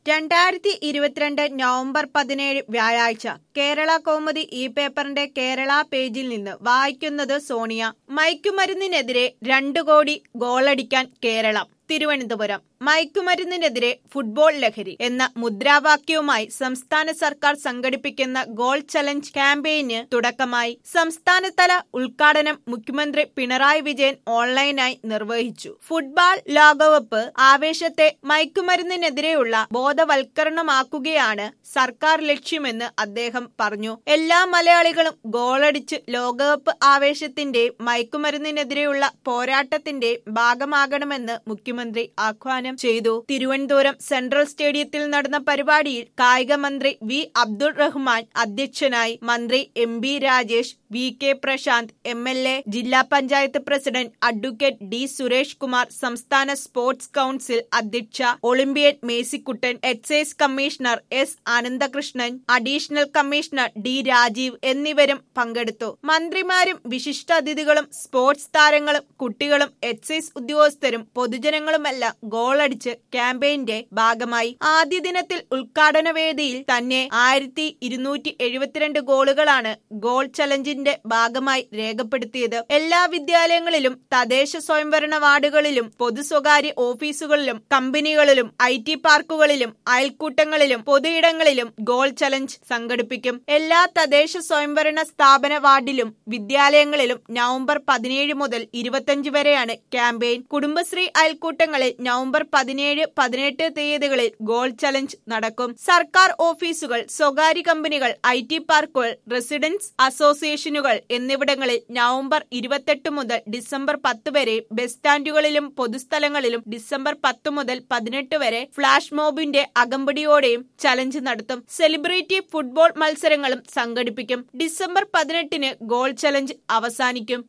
രണ്ടായിരത്തി ഇരുപത്തിരണ്ട് നവംബർ പതിനേഴ് വ്യാഴാഴ്ച കേരള കൗമുദി ഈ പേപ്പറിന്റെ കേരള പേജിൽ നിന്ന് വായിക്കുന്നത് സോണിയ മയക്കുമരുന്നിനെതിരെ രണ്ടു കോടി ഗോളടിക്കാൻ കേരളം തിരുവനന്തപുരം മയക്കുമരുന്നിനെതിരെ ഫുട്ബോൾ ലഹരി എന്ന മുദ്രാവാക്യവുമായി സംസ്ഥാന സർക്കാർ സംഘടിപ്പിക്കുന്ന ഗോൾ ചലഞ്ച് ക്യാമ്പയിന് തുടക്കമായി സംസ്ഥാനതല ഉദ്ഘാടനം മുഖ്യമന്ത്രി പിണറായി വിജയൻ ഓൺലൈനായി നിർവഹിച്ചു ഫുട്ബോൾ ലോകകപ്പ് ആവേശത്തെ മയക്കുമരുന്നിനെതിരെയുള്ള ബോധവൽക്കരണമാക്കുകയാണ് സർക്കാർ ലക്ഷ്യമെന്ന് അദ്ദേഹം പറഞ്ഞു എല്ലാ മലയാളികളും ഗോളടിച്ച് ലോകകപ്പ് ആവേശത്തിന്റെ മയക്കുമരുന്നിനെതിരെയുള്ള പോരാട്ടത്തിന്റെ ഭാഗമാകണമെന്ന് മുഖ്യമന്ത്രി ആഹ്വാനം ചെയ്തു തിരുവനന്തപുരം സെൻട്രൽ സ്റ്റേഡിയത്തിൽ നടന്ന പരിപാടിയിൽ കായിക മന്ത്രി വി അബ്ദുൾ റഹ്മാൻ അധ്യക്ഷനായി മന്ത്രി M B Rajesh V K Prashanth M L A ജില്ലാ panchayat president advocate D Suresh Kumar സംസ്ഥാന സ്പോർട്സ് കൌൺസിൽ അധ്യക്ഷ olympian Mercykuttan excise commissioner S Anandakrishnan additional commissioner D Rajeev എന്നിവരും പങ്കെടുത്തു മന്ത്രിമാരും വിശിഷ്ടാതിഥികളും സ്പോർട്സ് താരങ്ങളും കുട്ടികളും എക്സൈസ് ഉദ്യോഗസ്ഥരും പൊതുജനങ്ങളുമെല്ലാം ഗോളടിച്ച് ക്യാമ്പയിന്റെ ഭാഗമായി ആദ്യ ദിനത്തിൽ ഉദ്ഘാടന വേദിയിൽ തന്നെ ആയിരത്തി ഇരുന്നൂറ്റി എഴുപത്തിരണ്ട് ഗോളുകളാണ് ഗോൾ ചലഞ്ചിന്റെ ഭാഗമായി രേഖപ്പെടുത്തിയത് എല്ലാ വിദ്യാലയങ്ങളിലും തദ്ദേശ സ്വയംഭരണ വാർഡുകളിലും പൊതു സ്വകാര്യ ഓഫീസുകളിലും കമ്പനികളിലും ഐ ടി പാർക്കുകളിലും അയൽക്കൂട്ടങ്ങളിലും പൊതുയിടങ്ങളിലും ഗോൾ ചലഞ്ച് സംഘടിപ്പിക്കും എല്ലാ തദ്ദേശ സ്വയംഭരണ സ്ഥാപന വാർഡിലും വിദ്യാലയങ്ങളിലും നവംബർ പതിനേഴ് മുതൽ ഇരുപത്തിയഞ്ച് വരെയാണ് ക്യാമ്പയിൻ കുടുംബശ്രീ അയൽക്കൂട്ടങ്ങളിൽ നവംബർ പതിനേഴ് പതിനെട്ട് തീയതികളിൽ ഗോൾ ചലഞ്ച് നടക്കും സർക്കാർ ഓഫീസുകൾ സ്വകാര്യ കമ്പനികൾ ഐ ടി പാർക്കുകൾ റെസിഡൻസ് അസോസിയേഷനുകൾ എന്നിവിടങ്ങളിൽ നവംബർ ഇരുപത്തെട്ട് മുതൽ ഡിസംബർ പത്ത് വരെ ബസ് സ്റ്റാൻഡുകളിലും പൊതുസ്ഥലങ്ങളിലും ഡിസംബർ പത്ത് മുതൽ പതിനെട്ട് വരെ ഫ്ലാഷ് മോബിന്റെ അകമ്പടിയോടെയും ചലഞ്ച് നടത്തും സെലിബ്രിറ്റി ഫുട്ബോൾ മത്സരങ്ങളും സംഘടിപ്പിക്കും ഡിസംബർ പതിനെട്ടിന് ഗോൾ ചലഞ്ച് അവസാനിക്കും